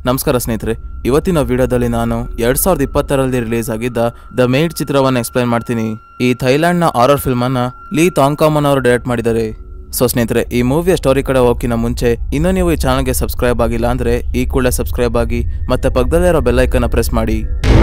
ನಮಸ್ಕಾರ ಸ್ನೇಹಿತರೆ ಇವತ್ತಿನ ವಿಡಿಯೋದಲ್ಲಿ ನಾನು ಎರಡ್ ಸಾವಿರದ ಇಪ್ಪತ್ತರಲ್ಲಿ ರಿಲೀಸ್ ಆಗಿದ್ದ ದ ಮೇಡ್ ಚಿತ್ರವನ್ನು ಎಕ್ಸ್ಪ್ಲೈನ್ ಮಾಡ್ತೀನಿ ಈ ಥೈಲ್ಯಾಂಡ್ನ ಆರರ್ ಫಿಲ್ಮ್ ಅನ್ನ ಲೀ ತಾಂಕಾಮನ್ ಅವರು ಡೈರೆಕ್ಟ್ ಮಾಡಿದ್ದಾರೆ ಸೊ ಸ್ನೇಹಿತರೆ ಈ ಮೂವಿಯ ಸ್ಟೋರಿ ಕಡೆ ಹೋಗಿನ ಮುಂಚೆ ಇನ್ನೂ ನೀವು ಈ ಚಾನಲ್ಗೆ ಸಬ್ಸ್ಕ್ರೈಬ್ ಆಗಿಲ್ಲ ಅಂದ್ರೆ ಈ ಕೂಡಲೇ ಸಬ್ಸ್ಕ್ರೈಬ್ ಆಗಿ ಮತ್ತೆ ಪಕ್ಕದಲ್ಲೇ ಇರೋ ಬೆಲ್ಲೈಕನ್ನ ಪ್ರೆಸ್ ಮಾಡಿ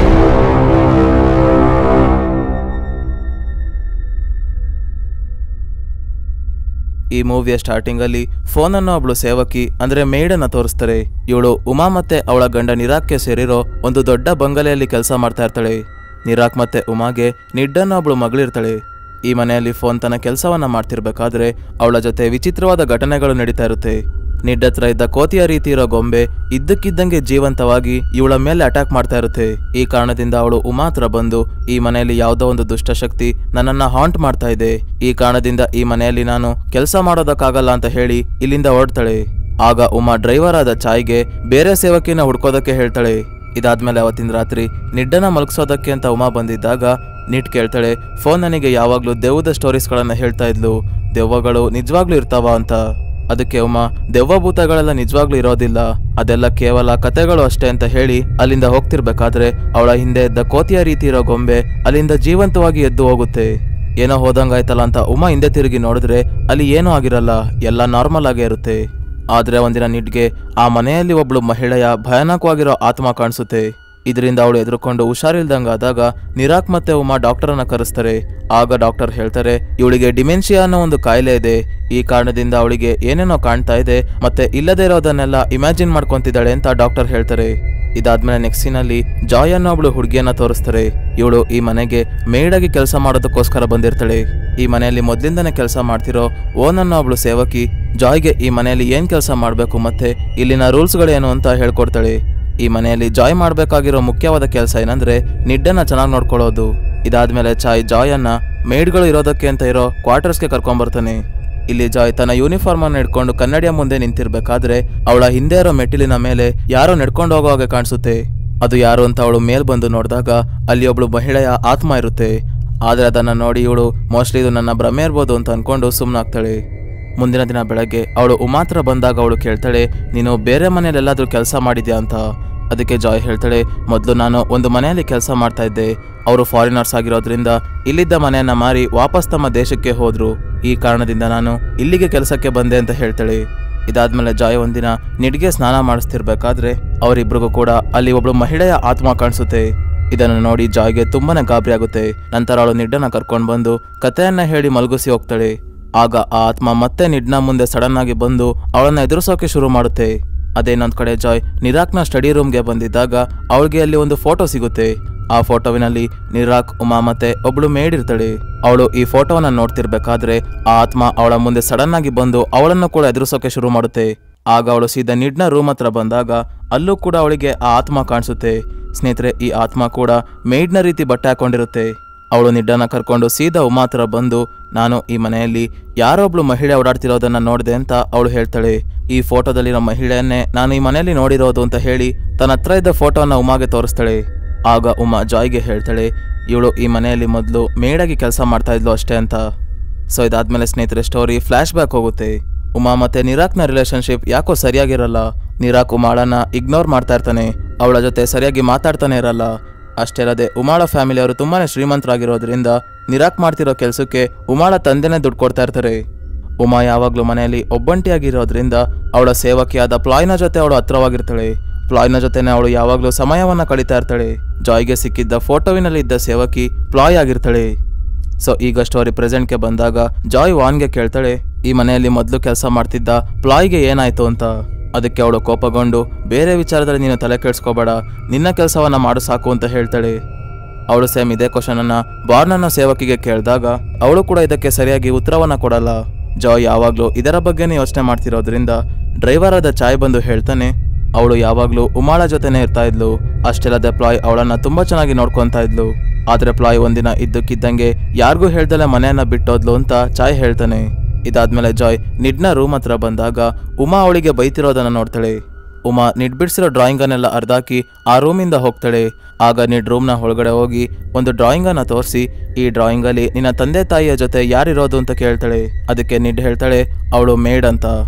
ಈ ಮೂವಿಯ ಸ್ಟಾರ್ಟಿಂಗ್ ಅಲ್ಲಿ ಫೋನ್ ಅನ್ನು ಒಬ್ಳು ಸೇವಕಿ ಅಂದ್ರೆ ಮೇಡನ್ನ ತೋರಿಸ್ತಾರೆ ಇವಳು ಉಮಾ ಮತ್ತೆ ಅವಳ ಗಂಡ ನಿರಾಕ್ಗೆ ಸೇರಿರೋ ಒಂದು ದೊಡ್ಡ ಬಂಗಲೆಯಲ್ಲಿ ಕೆಲಸ ಮಾಡ್ತಾ ಇರ್ತಾಳೆ ನಿರಾಕ್ ಮತ್ತೆ ಉಮಾಗೆ ನಿಡ್ಡನ್ನ ಒಬ್ಳು ಮಗಳಿರ್ತಾಳೆ ಈ ಮನೆಯಲ್ಲಿ ಫೋನ್ ತನ್ನ ಕೆಲಸವನ್ನ ಮಾಡ್ತಿರ್ಬೇಕಾದ್ರೆ ಅವಳ ಜೊತೆ ವಿಚಿತ್ರವಾದ ಘಟನೆಗಳು ನಡೀತಾ ಇರುತ್ತೆ ನಿಡ್ಡತ್ರ ಇದ್ದ ಕೋತಿಯ ರೀತಿ ಇರೋ ಗೊಂಬೆ ಇದ್ದಕ್ಕಿದ್ದಂಗೆ ಜೀವಂತವಾಗಿ ಇವಳ ಮೇಲೆ ಅಟ್ಯಾಕ್ ಮಾಡ್ತಾ ಇರುತ್ತೆ ಈ ಕಾರಣದಿಂದ ಅವಳು ಉಮಾ ಹತ್ರ ಬಂದು ಈ ಮನೆಯಲ್ಲಿ ಯಾವುದೋ ಒಂದು ದುಷ್ಟಶಕ್ತಿ ನನ್ನನ್ನ ಹಾಂಟ್ ಮಾಡ್ತಾ ಇದೆ ಈ ಕಾರಣದಿಂದ ಈ ಮನೆಯಲ್ಲಿ ನಾನು ಕೆಲಸ ಮಾಡೋದಕ್ಕಾಗಲ್ಲ ಅಂತ ಹೇಳಿ ಇಲ್ಲಿಂದ ಹೊರಡ್ತಾಳೆ ಆಗ ಉಮಾ ಡ್ರೈವರ್ ಆದ ಚಾಯ್ಗೆ ಬೇರೆ ಸೇವಕಿನ ಹುಡ್ಕೋದಕ್ಕೆ ಹೇಳ್ತಾಳೆ ಇದಾದ್ಮೇಲೆ ಅವತ್ತಿನ ರಾತ್ರಿ ನಿಡ್ಡನ ಮಲಗಿಸೋದಕ್ಕೆ ಅಂತ ಉಮಾ ಬಂದಿದ್ದಾಗ ನಿಟ್ ಕೇಳ್ತಾಳೆ ಫೋನ್ ನನಗೆ ಯಾವಾಗ್ಲೂ ದೆವ್ವದ ಸ್ಟೋರೀಸ್ಗಳನ್ನ ಹೇಳ್ತಾ ಇದ್ಲು ದೆವ್ವಗಳು ನಿಜವಾಗ್ಲೂ ಇರ್ತಾವ ಅಂತ ಅದಕ್ಕೆ ಉಮಾ ದೆವ್ವ ಭೂತಗಳೆಲ್ಲ ನಿಜವಾಗ್ಲೂ ಇರೋದಿಲ್ಲ ಅದೆಲ್ಲ ಕೇವಲ ಕತೆಗಳು ಅಷ್ಟೇ ಅಂತ ಹೇಳಿ ಅಲ್ಲಿಂದ ಹೋಗ್ತಿರ್ಬೇಕಾದ್ರೆ ಅವಳ ಹಿಂದೆ ಇದ್ದ ಕೋತಿಯ ರೀತಿ ಇರೋ ಗೊಂಬೆ ಅಲ್ಲಿಂದ ಜೀವಂತವಾಗಿ ಎದ್ದು ಹೋಗುತ್ತೆ ಏನೋ ಹೋದಂಗಾಯ್ತಲ್ಲ ಅಂತ ಉಮಾ ಹಿಂದೆ ತಿರುಗಿ ನೋಡಿದ್ರೆ ಅಲ್ಲಿ ಏನೂ ಆಗಿರಲ್ಲ ಎಲ್ಲ ನಾರ್ಮಲ್ ಆಗೇ ಇರುತ್ತೆ ಆದ್ರೆ ಒಂದಿನ ನಿಡ್ಗೆ ಆ ಮನೆಯಲ್ಲಿ ಒಬ್ಳು ಮಹಿಳೆಯ ಭಯಾನಕವಾಗಿರೋ ಆತ್ಮ ಕಾಣಿಸುತ್ತೆ ಇದರಿಂದ ಅವಳು ಎದುರುಕೊಂಡು ಹುಷಾರಿಲ್ದಂಗಾದಾಗ ನಿರಾಕ್ ಮತ್ತೆ ಉಮಾ ಡಾಕ್ಟರನ್ನ ಕರೆಸ್ತಾರೆ ಆಗ ಡಾಕ್ಟರ್ ಹೇಳ್ತಾರೆ ಇವಳಿಗೆ ಡಿಮೆನ್ಷಿಯಾ ಅನ್ನೋ ಒಂದು ಕಾಯಿಲೆ ಇದೆ ಈ ಕಾರಣದಿಂದ ಅವಳಿಗೆ ಏನೇನೋ ಕಾಣ್ತಾ ಇದೆ ಮತ್ತೆ ಇಲ್ಲದೇ ಇರೋದನ್ನೆಲ್ಲ ಇಮ್ಯಾಜಿನ್ ಮಾಡ್ಕೊಂತಿದ್ದಾಳೆ ಅಂತ ಡಾಕ್ಟರ್ ಹೇಳ್ತಾರೆ ಇದಾದ್ಮೇಲೆ ನೆಕ್ಸ್ಟ್ ಸೀನಲ್ಲಿ ಜಾಯ್ ಅನ್ನೋ ಒಬ್ಳು ಹುಡುಗಿಯನ್ನ ತೋರಿಸ್ತಾರೆ ಇವಳು ಈ ಮನೆಗೆ ಮೇಡಾಗಿ ಕೆಲಸ ಮಾಡೋದಕ್ಕೋಸ್ಕರ ಬಂದಿರ್ತಾಳೆ ಈ ಮನೆಯಲ್ಲಿ ಮೊದ್ಲಿಂದನೇ ಕೆಲಸ ಮಾಡ್ತಿರೋ ಓನ್ ಅನ್ನೋ ಒಬ್ಳು ಸೇವಕಿ ಜಾಯ್ಗೆ ಈ ಮನೆಯಲ್ಲಿ ಏನ್ ಕೆಲಸ ಮಾಡಬೇಕು ಮತ್ತೆ ಇಲ್ಲಿನ ರೂಲ್ಸ್ಗಳೇನು ಅಂತ ಹೇಳ್ಕೊಡ್ತಾಳೆ ಈ ಮನೆಯಲ್ಲಿ ಜಾಯ್ ಮಾಡಬೇಕಾಗಿರೋ ಮುಖ್ಯವಾದ ಕೆಲಸ ಏನಂದ್ರೆ ನಿಡ್ಡನ್ನ ಚೆನ್ನಾಗಿ ನೋಡ್ಕೊಳ್ಳೋದು ಇದಾದ್ಮೇಲೆ ಚಾಯ್ ಜಾಯ್ ಅನ್ನ ಮೇಡ್ಗಳು ಇರೋದಕ್ಕೆ ಅಂತ ಇರೋ ಕ್ವಾರ್ಟರ್ಸ್ಗೆ ಕರ್ಕೊಂಬರ್ತಾನೆ ಇಲ್ಲಿ ಜಾಯ್ ತನ್ನ ಯೂನಿಫಾರ್ಮ್ ಅನ್ನು ಹಿಡ್ಕೊಂಡು ಕನ್ನಡಿಯ ಮುಂದೆ ನಿಂತಿರ್ಬೇಕಾದ್ರೆ ಅವಳ ಹಿಂದೆ ಇರೋ ಮೆಟ್ಟಿಲಿನ ಮೇಲೆ ಯಾರೋ ನಡ್ಕೊಂಡು ಹೋಗೋ ಹಾಗೆ ಕಾಣಿಸುತ್ತೆ ಅದು ಯಾರು ಅಂತ ಅವಳು ಮೇಲ್ ಬಂದು ನೋಡಿದಾಗ ಅಲ್ಲಿ ಒಬ್ಳು ಮಹಿಳೆಯ ಆತ್ಮ ಇರುತ್ತೆ ಆದ್ರೆ ಅದನ್ನ ನೋಡಿ ಇವಳು ಮೋಸ್ಟ್ಲಿ ಇದು ನನ್ನ ಭ್ರಮೆ ಇರ್ಬೋದು ಅಂತ ಅನ್ಕೊಂಡು ಸುಮ್ಮನಾಗ್ತಾಳೆ ಮುಂದಿನ ದಿನ ಬೆಳಗ್ಗೆ ಅವಳು ಉಮಾತ್ರ ಬಂದಾಗ ಅವಳು ಕೇಳ್ತಾಳೆ ನೀನು ಬೇರೆ ಮನೇಲಿ ಎಲ್ಲಾದ್ರೂ ಕೆಲಸ ಮಾಡಿದ್ಯಾ ಅಂತ ಅದಕ್ಕೆ ಜಾಯ್ ಹೇಳ್ತಾಳೆ ಮೊದಲು ನಾನು ಒಂದು ಮನೆಯಲ್ಲಿ ಕೆಲಸ ಮಾಡ್ತಾ ಇದ್ದೆ ಅವರು ಫಾರಿನರ್ಸ್ ಆಗಿರೋದ್ರಿಂದ ಇಲ್ಲಿದ್ದ ಮನೆಯನ್ನ ಮಾರಿ ವಾಪಸ್ ತಮ್ಮ ದೇಶಕ್ಕೆ ಹೋದ್ರು ಈ ಕಾರಣದಿಂದ ನಾನು ಇಲ್ಲಿಗೆ ಕೆಲಸಕ್ಕೆ ಬಂದೆ ಅಂತ ಹೇಳ್ತಾಳೆ ಇದಾದ್ಮೇಲೆ ಜಾಯ್ ಒಂದಿನ ನಿಡ್ಗೆ ಸ್ನಾನ ಮಾಡಿಸ್ತಿರ್ಬೇಕಾದ್ರೆ ಅವರಿಬ್ರಿಗೂ ಕೂಡ ಅಲ್ಲಿ ಒಬ್ಳು ಮಹಿಳೆಯ ಆತ್ಮ ಕಾಣಿಸುತ್ತೆ ಇದನ್ನು ನೋಡಿ ಜಾಯ್ಗೆ ತುಂಬಾನೇ ಗಾಬರಿ ಆಗುತ್ತೆ ನಂತರ ಅವಳು ನಿಡ್ಡನ್ನ ಕರ್ಕೊಂಡು ಬಂದು ಕಥೆಯನ್ನ ಹೇಳಿ ಮಲಗಿಸಿ ಹೋಗ್ತಾಳೆ ಆಗ ಆ ಆತ್ಮ ಮತ್ತೆ ನಿಡ್ನ ಮುಂದೆ ಸಡನ್ ಆಗಿ ಬಂದು ಅವಳನ್ನ ಎದುರಿಸೋಕೆ ಶುರು ಮಾಡುತ್ತೆ ಅದೇನೊಂದ್ ಕಡೆ ಜಾಯ್ ನಿರಾಕ್ನ ಸ್ಟಡಿ ರೂಮ್ಗೆ ಬಂದಿದ್ದಾಗ ಅವಳಿಗೆ ಅಲ್ಲಿ ಒಂದು ಫೋಟೋ ಸಿಗುತ್ತೆ ಆ ಫೋಟೋವಿನಲ್ಲಿ ನಿರಾಕ್ ಉಮಾ ಮತ್ತೆ ಒಬ್ಳು ಮೇಡ್ ಇರ್ತಾಳೆ ಅವಳು ಈ ಫೋಟೋವನ್ನ ನೋಡ್ತಿರ್ಬೇಕಾದ್ರೆ ಆ ಆತ್ಮ ಅವಳ ಮುಂದೆ ಸಡನ್ ಆಗಿ ಬಂದು ಅವಳನ್ನು ಕೂಡ ಎದುರಿಸೋಕೆ ಶುರು ಮಾಡುತ್ತೆ ಆಗ ಅವಳು ಸೀದಾ ನಿಡ್ನ ರೂಮ್ ಹತ್ರ ಬಂದಾಗ ಅಲ್ಲೂ ಕೂಡ ಅವಳಿಗೆ ಆ ಆತ್ಮ ಕಾಣಿಸುತ್ತೆ ಸ್ನೇಹಿತರೆ ಈ ಆತ್ಮ ಕೂಡ ಮೇಡ್ನ ರೀತಿ ಬಟ್ಟೆ ಹಾಕೊಂಡಿರುತ್ತೆ ಅವಳು ನಿಡ್ಡನ ಕರ್ಕೊಂಡು ಸೀದಾ ಉಮಾ ಹತ್ರ ಬಂದು ನಾನು ಈ ಮನೆಯಲ್ಲಿ ಯಾರೊಬ್ಳು ಮಹಿಳೆ ಓಡಾಡ್ತಿರೋದನ್ನ ನೋಡಿದೆ ಅಂತ ಅವಳು ಹೇಳ್ತಾಳೆ ಈ ಫೋಟೋದಲ್ಲಿರೋ ಮಹಿಳೆಯನ್ನೇ ನಾನು ಈ ಮನೆಯಲ್ಲಿ ನೋಡಿರೋದು ಅಂತ ಹೇಳಿ ತನ್ನ ಹತ್ರ ಇದ್ದ ಫೋಟೋನ ಉಮಾಗೆ ತೋರಿಸ್ತಾಳೆ ಆಗ ಉಮಾ ಜಾಯ್ಗೆ ಹೇಳ್ತಾಳೆ ಇವಳು ಈ ಮನೆಯಲ್ಲಿ ಮೊದಲು ಮೇಡಾಗಿ ಕೆಲಸ ಮಾಡ್ತಾ ಇದ್ಲು ಅಷ್ಟೇ ಅಂತ ಸೊ ಇದಾದ್ಮೇಲೆ ಸ್ನೇಹಿತರೆ ಸ್ಟೋರಿ ಫ್ಲಾಶ್ ಬ್ಯಾಕ್ ಹೋಗುತ್ತೆ ಉಮಾ ಮತ್ತೆ ನಿರಾಕ್ನ ರಿಲೇಶನ್ಶಿಪ್ ಯಾಕೋ ಸರಿಯಾಗಿರಲ್ಲ ನಿರಾಕ್ ಉಮಾಳನ್ನ ಇಗ್ನೋರ್ ಮಾಡ್ತಾ ಇರ್ತಾನೆ ಅವಳ ಜೊತೆ ಸರಿಯಾಗಿ ಮಾತಾಡ್ತಾನೆ ಇರಲ್ಲ ಅಷ್ಟೇ ಅಲ್ಲದೆ ಉಮಾಳ ಫ್ಯಾಮಿಲಿಯವರು ತುಂಬಾನೇ ಶ್ರೀಮಂತರಾಗಿರೋದ್ರಿಂದ ನಿರಾಕ್ ಮಾಡ್ತಿರೋ ಕೆಲಸಕ್ಕೆ ಉಮಾಳ ತಂದೆನೇ ದುಡ್ಡು ಕೊಡ್ತಾ ಇರ್ತಾರೆ ಉಮಾ ಯಾವಾಗ್ಲೂ ಮನೆಯಲ್ಲಿ ಒಬ್ಬಂಟಿಯಾಗಿರೋದ್ರಿಂದ ಅವಳ ಸೇವಕಿಯಾದ ಪ್ಲಾಯ್ನ ಜೊತೆ ಅವಳು ಹತ್ರವಾಗಿರ್ತಾಳೆ ಪ್ಲಾಯ್ನ ಜೊತೆನೆ ಅವಳು ಯಾವಾಗ್ಲೂ ಸಮಯವನ್ನ ಕಳೀತಾ ಇರ್ತಾಳೆ ಜಾಯ್ಗೆ ಸಿಕ್ಕಿದ್ದ ಫೋಟೋವಿನಲ್ಲಿ ಇದ್ದ ಸೇವಕಿ ಪ್ಲಾಯ್ ಆಗಿರ್ತಾಳೆ ಸೊ ಈಗ ಸ್ಟೋರಿ ಪ್ರೆಸೆಂಟ್ಗೆ ಬಂದಾಗ ಜಾಯ್ ವಾನ್ಗೆ ಕೇಳ್ತಾಳೆ ಈ ಮನೆಯಲ್ಲಿ ಮೊದಲು ಕೆಲಸ ಮಾಡ್ತಿದ್ದ ಪ್ಲಾಯ್ಗೆ ಏನಾಯ್ತು ಅಂತ ಅದಕ್ಕೆ ಅವಳು ಕೋಪಗೊಂಡು ಬೇರೆ ವಿಚಾರದಲ್ಲಿ ನೀನು ತಲೆ ಕೆಡ್ಸ್ಕೋಬೇಡ ನಿನ್ನ ಕೆಲಸವನ್ನ ಮಾಡು ಸಾಕು ಅಂತ ಹೇಳ್ತಾಳೆ ಅವಳು ಸೇಮ್ ಇದೇ ಕ್ವಶನ್ ಅನ್ನ ಬಾರ್ನನ್ನ ಸೇವಕಿಗೆ ಕೇಳಿದಾಗ ಅವಳು ಕೂಡ ಇದಕ್ಕೆ ಸರಿಯಾಗಿ ಉತ್ತರವನ್ನ ಕೊಡಲ್ಲ ಜಾಯ್ ಯಾವಾಗ್ಲೂ ಇದರ ಬಗ್ಗೆನೇ ಯೋಚನೆ ಮಾಡ್ತಿರೋದ್ರಿಂದ ಡ್ರೈವರ್ ಆದ ಚಾಯ್ ಬಂದು ಹೇಳ್ತಾನೆ ಅವಳು ಯಾವಾಗ್ಲೂ ಉಮಾಳ ಜೊತೆನೇ ಇರ್ತಾ ಇದ್ಲು ಅಷ್ಟೆಲ್ಲದೆ ಪ್ಲಾಯ್ ಅವಳನ್ನ ತುಂಬಾ ಚೆನ್ನಾಗಿ ನೋಡ್ಕೊಂತಾ ಇದ್ಲು ಆದ್ರೆ ಪ್ಲಾಯ್ ಒಂದಿನ ಇದ್ದಕ್ಕಿದ್ದಂಗೆ ಯಾರಿಗೂ ಹೇಳ್ದಲೆ ಮನೆಯನ್ನ ಬಿಟ್ಟೋದ್ಲು ಅಂತ ಚಾಯ್ ಹೇಳ್ತಾನೆ ಇದಾದ್ಮೇಲೆ ಜಾಯ್ ನಿಡ್ನ ರೂಮ್ ಹತ್ರ ಬಂದಾಗ ಉಮಾ ಅವಳಿಗೆ ಬೈತಿರೋದನ್ನ ನೋಡ್ತಾಳೆ ಉಮಾ ನಿಡ್ ಬಿಡ್ಸಿರೋ ಡ್ರಾಯಿಂಗನ್ನೆಲ್ಲ ಅರ್ಧಾಕಿ ಆ ರೂಮಿಂದ ಹೋಗ್ತಾಳೆ ಆಗ ನಿಡ್ ರೂಮ್ನ ಒಳಗಡೆ ಹೋಗಿ ಒಂದು ಡ್ರಾಯಿಂಗನ್ನ ತೋರಿಸಿ ಈ ಡ್ರಾಯಿಂಗಲ್ಲಿ ನಿನ್ನ ತಂದೆ ತಾಯಿಯ ಜೊತೆ ಯಾರಿರೋದು ಅಂತ ಕೇಳ್ತಾಳೆ ಅದಕ್ಕೆ ನಿಡ್ ಹೇಳ್ತಾಳೆ ಅವಳು ಮೇಡ್ ಅಂತ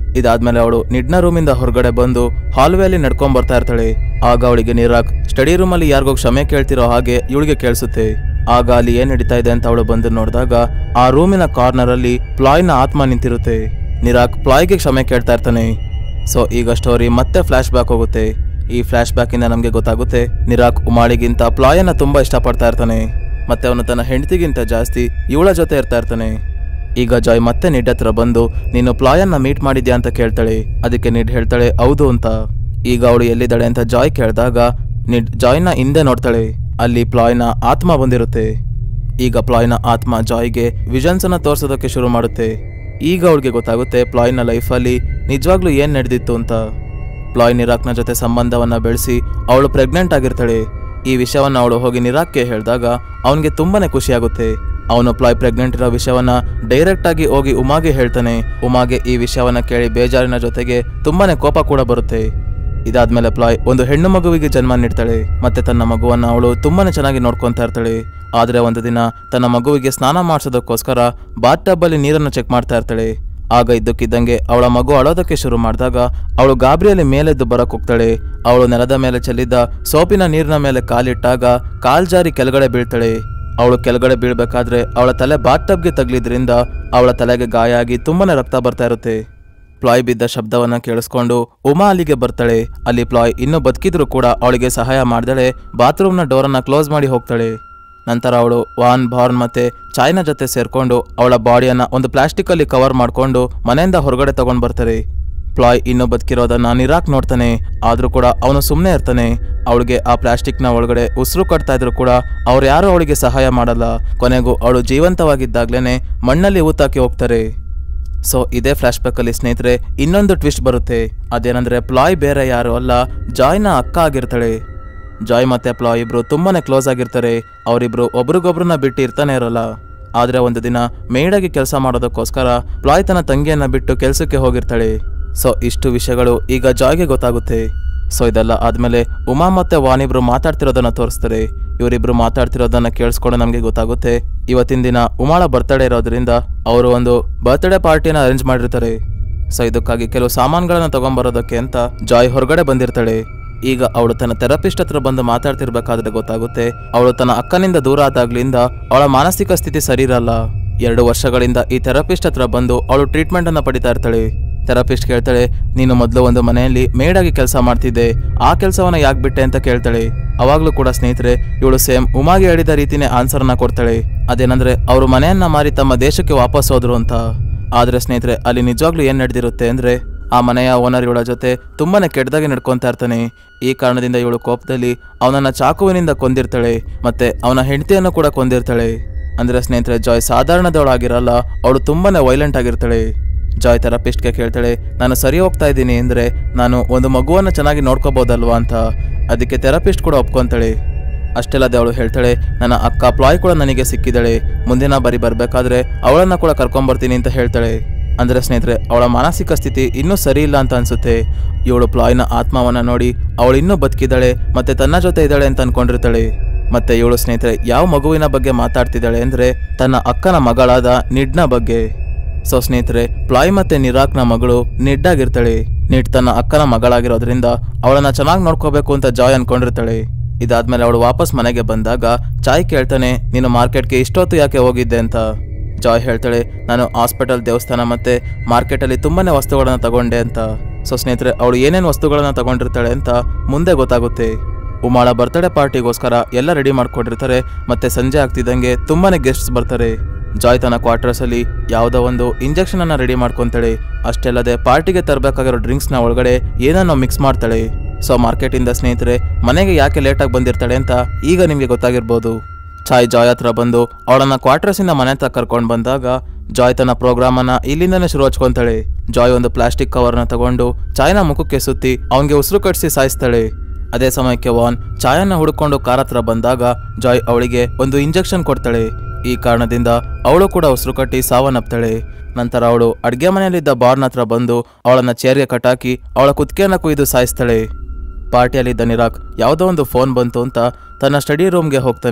ಇದಾದ್ಮೇಲೆ ಅವಳು ನಿಡ್ನ ರೂಮಿಂದ ಹೊರಗಡೆ ಬಂದು ಹಾಲ್ವೇಲಿ ನಡ್ಕೊಂಡ್ ಬರ್ತಾ ಇರ್ತಾಳೆ ಆಗ ಅವಳಿಗೆ ನಿರಾಕ್ ಸ್ಟಡಿ ರೂಮಲ್ಲಿ ಯಾರಿಗೋ ಕ್ಷಮೆ ಕೇಳ್ತಿರೋ ಹಾಗೆ ಇವಳಿಗೆ ಕೇಳಿಸುತ್ತೆ ಆಗ ಅಲ್ಲಿ ಏನ್ ನಡೀತಾ ಇದೆ ಅಂತ ಅವಳು ಬಂದು ನೋಡಿದಾಗ ಆ ರೂಮಿನ ಕಾರ್ನರ್ ಅಲ್ಲಿ ಪ್ಲಾಯ್ನ ಆತ್ಮ ನಿಂತಿರುತ್ತೆ ನಿರಾಕ್ ಪ್ಲಾಯ್ಗೆ ಕ್ಷಮೆ ಕೇಳ್ತಾ ಇರ್ತಾನೆ ಸೊ ಈಗ ಸ್ಟೋರಿ ಮತ್ತೆ ಫ್ಲಾಶ್ ಬ್ಯಾಕ್ ಹೋಗುತ್ತೆ ಈ ಫ್ಲಾಶ್ ಬ್ಯಾಕ್ ಇಂದ ನಮಗೆ ಗೊತ್ತಾಗುತ್ತೆ ನಿರಾಕ್ ಉಮಾಳಿಗಿಂತ ಪ್ಲಾಯನ್ನ ತುಂಬಾ ಇಷ್ಟಪಡ್ತಾ ಇರ್ತಾನೆ ಮತ್ತೆ ಅವನು ತನ್ನ ಹೆಂಡತಿಗಿಂತ ಜಾಸ್ತಿ ಇವಳ ಜೊತೆ ಇರ್ತಾ ಇರ್ತಾನೆ ಈಗ ಜಾಯ್ ಮತ್ತೆ ನಿಡ್ ಹತ್ರ ಬಂದು ನೀನು ಪ್ಲಾಯನ್ನ ಮೀಟ್ ಮಾಡಿದ್ಯಾ ಅಂತ ಕೇಳ್ತಾಳೆ ಅದಕ್ಕೆ ನಿಡ್ ಹೇಳ್ತಾಳೆ ಹೌದು ಅಂತ ಈಗ ಅವಳು ಎಲ್ಲಿದ್ದಾಳೆ ಅಂತ ಜಾಯ್ ಕೇಳಿದಾಗ ನಿಡ್ ಜಾಯ್ನ ಹಿಂದೆ ನೋಡ್ತಾಳೆ ಅಲ್ಲಿ ಪ್ಲಾಯ್ನ ಆತ್ಮ ಬಂದಿರುತ್ತೆ ಈಗ ಪ್ಲಾಯ್ನ ಆತ್ಮ ಜಾಯ್ಗೆ ವಿಷನ್ಸ್ ಅನ್ನ ತೋರ್ಸೋದಕ್ಕೆ ಶುರು ಮಾಡುತ್ತೆ ಈಗ ಅವಳಿಗೆ ಗೊತ್ತಾಗುತ್ತೆ ಪ್ಲಾಯ್ನ ಲೈಫಲ್ಲಿ ನಿಜವಾಗ್ಲೂ ಏನ್ ನಡೆದಿತ್ತು ಅಂತ ಪ್ಲಾಯ್ ನಿರಾಕ್ನ ಜೊತೆ ಸಂಬಂಧವನ್ನ ಬೆಳೆಸಿ ಅವಳು ಪ್ರೆಗ್ನೆಂಟ್ ಆಗಿರ್ತಾಳೆ ಈ ವಿಷಯವನ್ನ ಅವಳು ಹೋಗಿ ನಿರಾಕ್ಗೆ ಹೇಳಿದಾಗ ಅವನಿಗೆ ತುಂಬಾನೇ ಖುಷಿಯಾಗುತ್ತೆ ಅವನು ಪ್ಲಾಯ್ ಪ್ರೆಗ್ನೆಂಟ್ ಇರೋ ವಿಷಯವನ್ನ ಡೈರೆಕ್ಟ್ ಆಗಿ ಹೋಗಿ ಉಮಾಗೆ ಹೇಳ್ತಾನೆ ಉಮಾಗೆ ಈ ವಿಷಯವನ್ನ ಕೇಳಿ ಬೇಜಾರಿನ ಜೊತೆಗೆ ತುಂಬಾನೇ ಕೋಪ ಕೂಡ ಬರುತ್ತೆ ಇದಾದ್ಮೇಲೆ ಪ್ಲಾಯ್ ಒಂದು ಹೆಣ್ಣು ಮಗುವಿಗೆ ಜನ್ಮ ನೀಡ್ತಾಳೆ ಮತ್ತೆ ತನ್ನ ಮಗುವನ್ನ ಅವಳು ತುಂಬಾನೇ ಚೆನ್ನಾಗಿ ನೋಡ್ಕೊಂತಾ ಇರ್ತಾಳೆ ಆದ್ರೆ ಒಂದು ದಿನ ತನ್ನ ಮಗುವಿಗೆ ಸ್ನಾನ ಮಾಡಿಸೋದಕ್ಕೋಸ್ಕರ ಬಾತ್ ಟಬ್ ಅಲ್ಲಿ ನೀರನ್ನು ಚೆಕ್ ಮಾಡ್ತಾ ಇರ್ತಾಳೆ ಆಗ ಇದ್ದಕ್ಕಿದ್ದಂಗೆ ಅವಳ ಮಗು ಅಳೋದಕ್ಕೆ ಶುರು ಮಾಡಿದಾಗ ಅವಳು ಗಾಬರಿಯಲ್ಲಿ ಮೇಲೆದ್ದು ಬರಕ್ ಹೋಗ್ತಾಳೆ ಅವಳು ನೆಲದ ಮೇಲೆ ಚೆಲ್ಲಿದ್ದ ಸೋಪಿನ ನೀರಿನ ಮೇಲೆ ಕಾಲಿಟ್ಟಾಗ ಕಾಲ್ ಜಾರಿ ಕೆಳಗಡೆ ಬೀಳ್ತಾಳೆ ಅವಳು ಕೆಳಗಡೆ ಬೀಳ್ಬೇಕಾದ್ರೆ ಅವಳ ತಲೆ ಬಾತ್ ಟಬ್ಗೆ ತಗ್ಲಿದ್ರಿಂದ ಅವಳ ತಲೆಗೆ ಗಾಯ ಆಗಿ ತುಂಬಾನೇ ರಕ್ತ ಬರ್ತಾ ಇರುತ್ತೆ ಪ್ಲಾಯ್ ಬಿದ್ದ ಶಬ್ದವನ್ನ ಕೇಳಿಸ್ಕೊಂಡು ಉಮಾ ಅಲ್ಲಿಗೆ ಬರ್ತಾಳೆ ಅಲ್ಲಿ ಪ್ಲಾಯ್ ಇನ್ನೂ ಬದುಕಿದ್ರು ಕೂಡ ಅವಳಿಗೆ ಸಹಾಯ ಮಾಡ್ದಳೆ ಬಾತ್ರೂಮ್ನ ಡೋರನ್ನ ಕ್ಲೋಸ್ ಮಾಡಿ ಹೋಗ್ತಾಳೆ ನಂತರ ಅವಳು ವಾನ್ ಬಾರ್ನ್ ಮತ್ತೆ ಚಾಯ್ನ ಜೊತೆ ಸೇರ್ಕೊಂಡು ಅವಳ ಬಾಡಿಯನ್ನ ಒಂದು ಪ್ಲಾಸ್ಟಿಕ್ ಅಲ್ಲಿ ಕವರ್ ಮಾಡ್ಕೊಂಡು ಮನೆಯಿಂದ ಹೊರಗಡೆ ತಗೊಂಡ್ ಬರ್ತಾರೆ ಪ್ಲಾಯ್ ಇನ್ನೂ ಬದುಕಿರೋದನ್ನ ನಿರಾಕ್ ನೋಡ್ತಾನೆ ಆದ್ರೂ ಕೂಡ ಅವನು ಸುಮ್ಮನೆ ಇರ್ತಾನೆ ಅವಳಿಗೆ ಆ ಪ್ಲಾಸ್ಟಿಕ್ನ ಒಳಗಡೆ ಉಸಿರು ಕಟ್ತಾ ಇದ್ರು ಕೂಡ ಅವ್ರು ಯಾರು ಅವಳಿಗೆ ಸಹಾಯ ಮಾಡಲ್ಲ ಕೊನೆಗೂ ಅವಳು ಜೀವಂತವಾಗಿದ್ದಾಗ್ಲೇನೆ ಮಣ್ಣಲ್ಲಿ ಊತಾಕಿ ಹೋಗ್ತಾರೆ ಸೊ ಇದೇ ಫ್ಲಾಶ್ ಅಲ್ಲಿ ಸ್ನೇಹಿತರೆ ಇನ್ನೊಂದು ಟ್ವಿಸ್ಟ್ ಬರುತ್ತೆ ಅದೇನಂದ್ರೆ ಪ್ಲಾಯ್ ಬೇರೆ ಯಾರು ಅಲ್ಲ ಜಾಯ್ನ ಅಕ್ಕ ಆಗಿರ್ತಾಳೆ ಜಾಯ್ ಮತ್ತೆ ಪ್ಲಾಯ್ ಇಬ್ರು ತುಂಬಾನೇ ಕ್ಲೋಸ್ ಆಗಿರ್ತಾರೆ ಅವರಿಬ್ರು ಒಬ್ರಿಗೊಬ್ರನ್ನ ಬಿಟ್ಟು ಇರ್ತಾನೆ ಇರಲ್ಲ ಆದ್ರೆ ಒಂದು ದಿನ ಮೇಡಾಗಿ ಕೆಲಸ ಮಾಡೋದಕ್ಕೋಸ್ಕರ ಪ್ಲಾಯ್ ತನ್ನ ತಂಗಿಯನ್ನ ಬಿಟ್ಟು ಕೆಲಸಕ್ಕೆ ಹೋಗಿರ್ತಾಳೆ ಸೊ ಇಷ್ಟು ವಿಷಯಗಳು ಈಗ ಜಾಯ್ಗೆ ಗೊತ್ತಾಗುತ್ತೆ ಸೊ ಇದೆಲ್ಲ ಆದ್ಮೇಲೆ ಉಮಾ ಮತ್ತೆ ವಾಣಿಬ್ರು ಮಾತಾಡ್ತಿರೋದನ್ನ ತೋರಿಸ್ತಾರೆ ಇವರಿಬ್ರು ಮಾತಾಡ್ತಿರೋದನ್ನ ಕೇಳಿಸ್ಕೊಂಡು ನಮಗೆ ಗೊತ್ತಾಗುತ್ತೆ ಇವತ್ತಿನ ದಿನ ಉಮಾಳ ಬರ್ತಡೇ ಇರೋದ್ರಿಂದ ಅವರು ಒಂದು ಬರ್ತ್ಡೇ ಪಾರ್ಟಿನ ಅರೇಂಜ್ ಮಾಡಿರ್ತಾರೆ ಸೊ ಇದಕ್ಕಾಗಿ ಕೆಲವು ಸಾಮಾನುಗಳನ್ನ ತಗೊಂಬರೋದಕ್ಕೆ ಅಂತ ಜಾಯ್ ಹೊರಗಡೆ ಬಂದಿರ್ತಾಳೆ ಈಗ ಅವಳು ತನ್ನ ಥೆರಪಿಸ್ಟ್ ಹತ್ರ ಬಂದು ಮಾತಾಡ್ತಿರ್ಬೇಕಾದ್ರೆ ಗೊತ್ತಾಗುತ್ತೆ ಅವಳು ತನ್ನ ಅಕ್ಕನಿಂದ ದೂರ ಆದಾಗ್ಲಿಂದ ಅವಳ ಮಾನಸಿಕ ಸ್ಥಿತಿ ಸರಿ ಇರಲ್ಲ ಎರಡು ವರ್ಷಗಳಿಂದ ಈ ಥೆರಪಿಸ್ಟ್ ಹತ್ರ ಬಂದು ಅವಳು ಟ್ರೀಟ್ಮೆಂಟ್ ಅನ್ನ ಪಡಿತಾ ಇರ್ತಾಳೆ ಥೆರಪಿಸ್ಟ್ ಕೇಳ್ತಾಳೆ ನೀನು ಮೊದಲು ಒಂದು ಮನೆಯಲ್ಲಿ ಮೇಡಾಗಿ ಕೆಲಸ ಮಾಡ್ತಿದ್ದೆ ಆ ಕೆಲಸವನ್ನ ಯಾಕೆ ಬಿಟ್ಟೆ ಅಂತ ಕೇಳ್ತಾಳೆ ಅವಾಗ್ಲೂ ಕೂಡ ಸ್ನೇಹಿತರೆ ಇವಳು ಸೇಮ್ ಉಮಾಗೆ ಹೇಳಿದ ರೀತಿನೇ ಆನ್ಸರ್ನ ಕೊಡ್ತಾಳೆ ಅದೇನಂದ್ರೆ ಅವರು ಮನೆಯನ್ನ ಮಾರಿ ತಮ್ಮ ದೇಶಕ್ಕೆ ವಾಪಸ್ ಹೋದ್ರು ಅಂತ ಆದ್ರೆ ಸ್ನೇಹಿತರೆ ಅಲ್ಲಿ ನಿಜವಾಗ್ಲೂ ಏನ್ ನಡೆದಿರುತ್ತೆ ಅಂದ್ರೆ ಆ ಮನೆಯ ಓನರ್ ಇವಳ ಜೊತೆ ತುಂಬಾನೇ ಕೆಟ್ಟದಾಗಿ ನಡ್ಕೊಂತಾ ಇರ್ತಾನೆ ಈ ಕಾರಣದಿಂದ ಇವಳು ಕೋಪದಲ್ಲಿ ಅವನನ್ನ ಚಾಕುವಿನಿಂದ ಕೊಂದಿರ್ತಾಳೆ ಮತ್ತೆ ಅವನ ಹೆಂಡತಿಯನ್ನು ಕೂಡ ಕೊಂದಿರ್ತಾಳೆ ಅಂದ್ರೆ ಸ್ನೇಹಿತರೆ ಜಾಯ್ ಸಾಧಾರಣದವಳಾಗಿರಲ್ಲ ಅವಳು ತುಂಬಾನೇ ವೈಲೆಂಟ್ ಆಗಿರ್ತಾಳೆ ಜಾಯ್ ಥೆರಪಿಸ್ಟ್ಗೆ ಕೇಳ್ತಾಳೆ ನಾನು ಸರಿ ಹೋಗ್ತಾ ಇದ್ದೀನಿ ಅಂದ್ರೆ ನಾನು ಒಂದು ಮಗುವನ್ನ ಚೆನ್ನಾಗಿ ನೋಡ್ಕೋಬಹುದಲ್ವಾ ಅಂತ ಅದಕ್ಕೆ ಥೆರಪಿಸ್ಟ್ ಕೂಡ ಒಪ್ಕೊಂತಾಳೆ ಅಷ್ಟೆಲ್ಲದೆ ಅವಳು ಹೇಳ್ತಾಳೆ ನನ್ನ ಅಕ್ಕ ಪ್ಲಾಯ್ ಕೂಡ ನನಗೆ ಸಿಕ್ಕಿದ್ದಾಳೆ ಮುಂದಿನ ಬಾರಿ ಬರಬೇಕಾದ್ರೆ ಅವಳನ್ನ ಕೂಡ ಕರ್ಕೊಂಬರ್ತೀನಿ ಅಂತ ಹೇಳ್ತಾಳೆ ಅಂದ್ರೆ ಸ್ನೇಹಿತರೆ ಅವಳ ಮಾನಸಿಕ ಸ್ಥಿತಿ ಇನ್ನೂ ಸರಿ ಇಲ್ಲ ಅಂತ ಅನ್ಸುತ್ತೆ ಇವಳು ಪ್ಲಾಯ್ನ ಆತ್ಮವನ್ನ ನೋಡಿ ಅವಳು ಇನ್ನೂ ಬದುಕಿದ್ದಾಳೆ ಮತ್ತೆ ತನ್ನ ಜೊತೆ ಇದ್ದಾಳೆ ಅಂತ ಅನ್ಕೊಂಡಿರ್ತಾಳೆ ಮತ್ತೆ ಇವಳು ಸ್ನೇಹಿತರೆ ಯಾವ ಮಗುವಿನ ಬಗ್ಗೆ ಮಾತಾಡ್ತಿದ್ದಾಳೆ ಅಂದ್ರೆ ತನ್ನ ಅಕ್ಕನ ಮಗಳಾದ ನಿಡ್ನ ಬಗ್ಗೆ ಸೊ ಸ್ನೇಹಿತರೆ ಪ್ಲಾಯ್ ಮತ್ತೆ ನಿರಾಕ್ನ ಮಗಳು ನಿಡ್ಡಾಗಿರ್ತಾಳೆ ನಿಡ್ ತನ್ನ ಅಕ್ಕನ ಮಗಳಾಗಿರೋದ್ರಿಂದ ಅವಳನ್ನ ಚೆನ್ನಾಗಿ ನೋಡ್ಕೋಬೇಕು ಅಂತ ಜಾಯ್ ಅನ್ಕೊಂಡಿರ್ತಾಳೆ ಇದಾದ್ಮೇಲೆ ಅವಳು ವಾಪಸ್ ಮನೆಗೆ ಬಂದಾಗ ಚಾಯ್ ಕೇಳ್ತಾನೆ ನೀನು ಮಾರ್ಕೆಟ್ಗೆ ಇಷ್ಟೊತ್ತು ಯಾಕೆ ಹೋಗಿದ್ದೆ ಅಂತ ಜಾಯ್ ಹೇಳ್ತಾಳೆ ನಾನು ಹಾಸ್ಪಿಟಲ್ ದೇವಸ್ಥಾನ ಮತ್ತೆ ಮಾರ್ಕೆಟಲ್ಲಿ ತುಂಬಾನೇ ವಸ್ತುಗಳನ್ನ ತಗೊಂಡೆ ಅಂತ ಸೊ ಸ್ನೇಹಿತರೆ ಅವಳು ಏನೇನು ವಸ್ತುಗಳನ್ನ ತಗೊಂಡಿರ್ತಾಳೆ ಅಂತ ಮುಂದೆ ಗೊತ್ತಾಗುತ್ತೆ ಉಮಾಳ ಬರ್ತ್ಡೇ ಪಾರ್ಟಿಗೋಸ್ಕರ ಎಲ್ಲ ರೆಡಿ ಮಾಡ್ಕೊಂಡಿರ್ತಾರೆ ಮತ್ತೆ ಸಂಜೆ ಆಗ್ತಿದ್ದಂಗೆ ತುಂಬಾನೇ ಗೆಸ್ಟ್ಸ್ ಬರ್ತಾರೆ ಜಾಯ್ ತನ್ನ ಕ್ವಾರ್ಟರ್ಸ್ ಅಲ್ಲಿ ಯಾವುದೋ ಒಂದು ಇಂಜೆಕ್ಷನ್ ಅನ್ನ ರೆಡಿ ಮಾಡ್ಕೊಂತಾಳೆ ಅಷ್ಟೆಲ್ಲದೆ ಪಾರ್ಟಿಗೆ ತರಬೇಕಾಗಿರೋ ಡ್ರಿಂಕ್ಸ್ ನ ಒಳಗಡೆ ಏನನ್ನೋ ಮಿಕ್ಸ್ ಮಾಡ್ತಾಳೆ ಸೊ ಮಾರ್ಕೆಟ್ ಇಂದ ಸ್ನೇಹಿತರೆ ಮನೆಗೆ ಯಾಕೆ ಲೇಟಾಗಿ ಬಂದಿರ್ತಾಳೆ ಅಂತ ಈಗ ನಿಮ್ಗೆ ಗೊತ್ತಾಗಿರ್ಬೋದು ಚಾಯ್ ಜಾಯ್ ಹತ್ರ ಬಂದು ಅವಳನ್ನ ಕ್ವಾರ್ಟರ್ಸ್ ಇಂದ ಮನೆ ಹತ್ರ ಕರ್ಕೊಂಡು ಬಂದಾಗ ಜಾಯ್ ತನ್ನ ಪ್ರೋಗ್ರಾಮ್ ಅನ್ನ ಇಲ್ಲಿಂದನೇ ಶುರು ಹಚ್ಕೊಂತಾಳೆ ಜಾಯ್ ಒಂದು ಪ್ಲಾಸ್ಟಿಕ್ ಕವರ್ನ ತಗೊಂಡು ಚಾಯ್ನ ಮುಖಕ್ಕೆ ಸುತ್ತಿ ಅವನಿಗೆ ಉಸಿರು ಕಟ್ಟಿಸಿ ಸಾಯಿಸ್ತಾಳೆ ಅದೇ ಸಮಯಕ್ಕೆ ವಾನ್ ಚಾಯನ್ನ ಹುಡುಕೊಂಡು ಕಾರ್ ಹತ್ರ ಬಂದಾಗ ಜಾಯ್ ಅವಳಿಗೆ ಒಂದು ಇಂಜೆಕ್ಷನ್ ಕೊಡ್ತಾಳೆ ಈ ಕಾರಣದಿಂದ ಅವಳು ಕೂಡ ಉಸಿರು ಕಟ್ಟಿ ಸಾವನ್ನಪ್ತಾಳೆ ನಂತರ ಅವಳು ಅಡ್ಗೆ ಮನೆಯಲ್ಲಿದ್ದ ಬಾರ್ನ ಹತ್ರ ಬಂದು ಅವಳನ್ನ ಚೇರ್ಗೆ ಕಟ್ಟಾಕಿ ಅವಳ ಕುತ್ತಿಗೆಯನ್ನ ಕುಯ್ದು ಸಾಯಿಸ್ತಾಳೆ ಪಾರ್ಟಿಯಲ್ಲಿದ್ದ ನಿರಾಕ್ ಯಾವುದೋ ಒಂದು ಫೋನ್ ಬಂತು ಅಂತ ತನ್ನ ಸ್ಟಡಿ ರೂಮ್ಗೆ ಹೋಗ್ತಾನೆ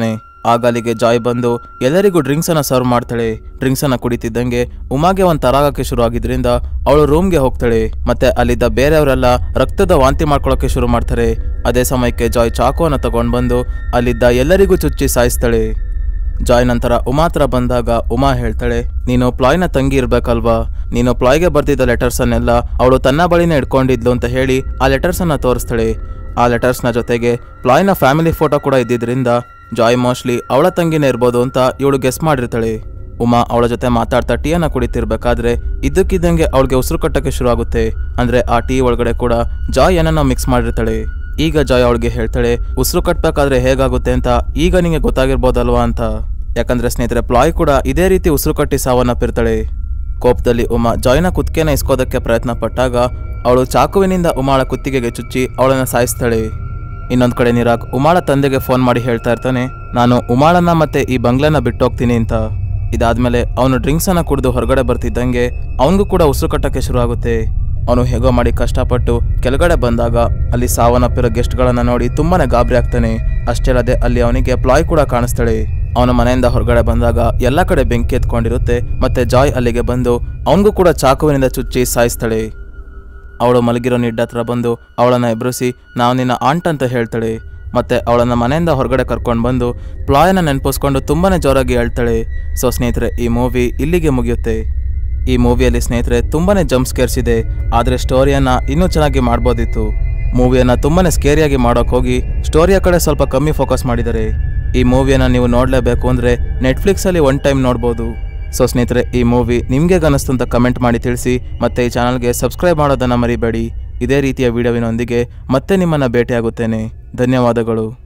ಆಗ ಅಲ್ಲಿಗೆ ಜಾಯ್ ಬಂದು ಎಲ್ಲರಿಗೂ ಡ್ರಿಂಕ್ಸ್ ಅನ್ನ ಸರ್ವ್ ಮಾಡ್ತಾಳೆ ಡ್ರಿಂಕ್ಸ್ ಅನ್ನ ಕುಡಿತಿದ್ದಂಗೆ ಉಮಾಗೆ ಒಂದ್ ತರಾಗಕ್ಕೆ ಶುರು ಆಗಿದ್ರಿಂದ ಅವಳು ರೂಮ್ಗೆ ಹೋಗ್ತಾಳೆ ಮತ್ತೆ ಅಲ್ಲಿದ್ದ ಬೇರೆಯವರೆಲ್ಲ ರಕ್ತದ ವಾಂತಿ ಮಾಡ್ಕೊಳ್ಳೋಕೆ ಶುರು ಮಾಡ್ತಾರೆ ಅದೇ ಸಮಯಕ್ಕೆ ಜಾಯ್ ಚಾಕುವನ್ನ ತಗೊಂಡ್ ಬಂದು ಅಲ್ಲಿದ್ದ ಎಲ್ಲರಿಗೂ ಚುಚ್ಚಿ ಸಾಯಿಸ್ತಾಳೆ ಜಾಯ್ ನಂತರ ಉಮಾ ಹತ್ರ ಬಂದಾಗ ಉಮಾ ಹೇಳ್ತಾಳೆ ನೀನು ಪ್ಲಾಯ್ನ ತಂಗಿ ಇರ್ಬೇಕಲ್ವಾ ನೀನು ಪ್ಲಾಯ್ಗೆ ಬರ್ದಿದ್ದ ಲೆಟರ್ಸನ್ನೆಲ್ಲ ಅವಳು ತನ್ನ ಬಳಿನೇ ಇಟ್ಕೊಂಡಿದ್ಲು ಅಂತ ಹೇಳಿ ಆ ಲೆಟರ್ಸನ್ನ ತೋರಿಸ್ತಾಳೆ ಆ ಲೆಟರ್ಸ್ನ ಜೊತೆಗೆ ಪ್ಲಾಯ್ನ ಫ್ಯಾಮಿಲಿ ಫೋಟೋ ಕೂಡ ಇದ್ದಿದ್ರಿಂದ ಜಾಯ್ ಮೋಸ್ಟ್ಲಿ ಅವಳ ತಂಗಿನೇ ಇರ್ಬೋದು ಅಂತ ಇವಳು ಗೆಸ್ ಮಾಡಿರ್ತಾಳೆ ಉಮಾ ಅವಳ ಜೊತೆ ಮಾತಾಡ್ತಾ ಟೀಯನ್ನ ಕುಡಿತಿರ್ಬೇಕಾದ್ರೆ ಇದ್ದಕ್ಕಿದ್ದಂಗೆ ಅವಳಿಗೆ ಉಸಿರು ಕಟ್ಟಕ್ಕೆ ಶುರು ಆಗುತ್ತೆ ಅಂದ್ರೆ ಆ ಟೀ ಒಳಗಡೆ ಕೂಡ ಜಾಯ್ ಏನನ್ನ ಮಿಕ್ಸ್ ಮಾಡಿರ್ತಾಳೆ ಈಗ ಜಾಯ್ ಅವಳಿಗೆ ಹೇಳ್ತಾಳೆ ಉಸಿರು ಕಟ್ಟಬೇಕಾದ್ರೆ ಹೇಗಾಗುತ್ತೆ ಅಂತ ಈಗ ನಿಂಗೆ ಗೊತ್ತಾಗಿರ್ಬೋದಲ್ವಾ ಅಂತ ಯಾಕಂದ್ರೆ ಸ್ನೇಹಿತರೆ ಪ್ಲಾಯ್ ಕೂಡ ಇದೇ ರೀತಿ ಉಸಿರು ಕಟ್ಟಿ ಸಾವನ್ನಪ್ಪಿರ್ತಾಳೆ ಕೋಪದಲ್ಲಿ ಉಮಾ ಜಾಯ್ನ ಕುತ್ತಿಗೆನ ಇಸ್ಕೋದಕ್ಕೆ ಪ್ರಯತ್ನ ಪಟ್ಟಾಗ ಅವಳು ಚಾಕುವಿನಿಂದ ಉಮಾಳ ಕುತ್ತಿಗೆಗೆ ಚುಚ್ಚಿ ಅವಳನ್ನ ಸಾಯಿಸ್ತಾಳೆ ಇನ್ನೊಂದ್ ಕಡೆ ನಿರಾಗ್ ಉಮಾಳ ತಂದೆಗೆ ಫೋನ್ ಮಾಡಿ ಹೇಳ್ತಾ ಇರ್ತಾನೆ ನಾನು ಉಮಾಳನ್ನ ಮತ್ತೆ ಈ ಬಂಗ್ಲನ್ನ ಬಿಟ್ಟೋಗ್ತೀನಿ ಅಂತ ಇದಾದ್ಮೇಲೆ ಅವನು ಡ್ರಿಂಕ್ಸ್ ಅನ್ನ ಕುಡಿದು ಹೊರಗಡೆ ಬರ್ತಿದ್ದಂಗೆ ಅವನಿಗೂ ಕೂಡ ಉಸಿರು ಕಟ್ಟಕ್ಕೆ ಶುರು ಆಗುತ್ತೆ ಅವನು ಹೇಗೋ ಮಾಡಿ ಕಷ್ಟಪಟ್ಟು ಕೆಳಗಡೆ ಬಂದಾಗ ಅಲ್ಲಿ ಸಾವನ್ನಪ್ಪಿರೋ ಗೆಸ್ಟ್ಗಳನ್ನ ನೋಡಿ ತುಂಬಾನೇ ಗಾಬರಿ ಆಗ್ತಾನೆ ಅಷ್ಟೇ ಅಲ್ಲದೆ ಅಲ್ಲಿ ಅವನಿಗೆ ಪ್ಲಾಯ್ ಕೂಡ ಕಾಣಿಸ್ತಾಳೆ ಅವನ ಮನೆಯಿಂದ ಹೊರಗಡೆ ಬಂದಾಗ ಎಲ್ಲ ಕಡೆ ಬೆಂಕಿ ಎತ್ಕೊಂಡಿರುತ್ತೆ ಮತ್ತೆ ಜಾಯ್ ಅಲ್ಲಿಗೆ ಬಂದು ಅವನಿಗೂ ಕೂಡ ಚಾಕುವಿನಿಂದ ಚುಚ್ಚಿ ಸಾಯಿಸ್ತಾಳೆ ಅವಳು ಮಲಗಿರೋ ನಿಡ್ಡ ಹತ್ರ ಬಂದು ಅವಳನ್ನ ಎಬ್ರಿಸಿ ನಾವು ನಿನ್ನ ಆಂಟ್ ಅಂತ ಹೇಳ್ತಾಳೆ ಮತ್ತೆ ಅವಳನ್ನ ಮನೆಯಿಂದ ಹೊರಗಡೆ ಕರ್ಕೊಂಡು ಬಂದು ಪ್ಲಾಯನ ನೆನಪಿಸ್ಕೊಂಡು ತುಂಬಾನೇ ಜೋರಾಗಿ ಹೇಳ್ತಾಳೆ ಸೊ ಸ್ನೇಹಿತರೆ ಈ ಮೂವಿ ಇಲ್ಲಿಗೆ ಮುಗಿಯುತ್ತೆ ಈ ಮೂವಿಯಲ್ಲಿ ಸ್ನೇಹಿತರೆ ತುಂಬಾನೇ ಜಂಪ್ ಸ್ಕೇರ್ಸ್ ಇದೆ ಆದರೆ ಸ್ಟೋರಿಯನ್ನ ಇನ್ನೂ ಚೆನ್ನಾಗಿ ಮಾಡ್ಬೋದಿತ್ತು ಮೂವಿಯನ್ನ ತುಂಬಾನೇ ಸ್ಕೇರಿಯಾಗಿ ಮಾಡೋಕೆ ಹೋಗಿ ಸ್ಟೋರಿಯ ಕಡೆ ಸ್ವಲ್ಪ ಕಮ್ಮಿ ಫೋಕಸ್ ಮಾಡಿದ್ದಾರೆ ಈ ಮೂವಿಯನ್ನ ನೀವು ನೋಡಲೇಬೇಕು ಅಂದರೆ ನೆಟ್ಫ್ಲಿಕ್ಸಲ್ಲಿ ಒನ್ ಟೈಮ್ ನೋಡ್ಬೋದು ಸೊ ಸ್ನೇಹಿತರೆ ಈ ಮೂವಿ ನಿಮಗೆ ಅನಿಸ್ತು ಅಂತ ಕಮೆಂಟ್ ಮಾಡಿ ತಿಳಿಸಿ ಮತ್ತೆ ಈ ಚಾನಲ್ಗೆ ಸಬ್ಸ್ಕ್ರೈಬ್ ಮಾಡೋದನ್ನು ಮರಿಬೇಡಿ ಇದೇ ರೀತಿಯ ವಿಡಿಯೋವಿನೊಂದಿಗೆ ಮತ್ತೆ ನಿಮ್ಮನ್ನು ಭೇಟಿಯಾಗುತ್ತೇನೆ ಧನ್ಯವಾದಗಳು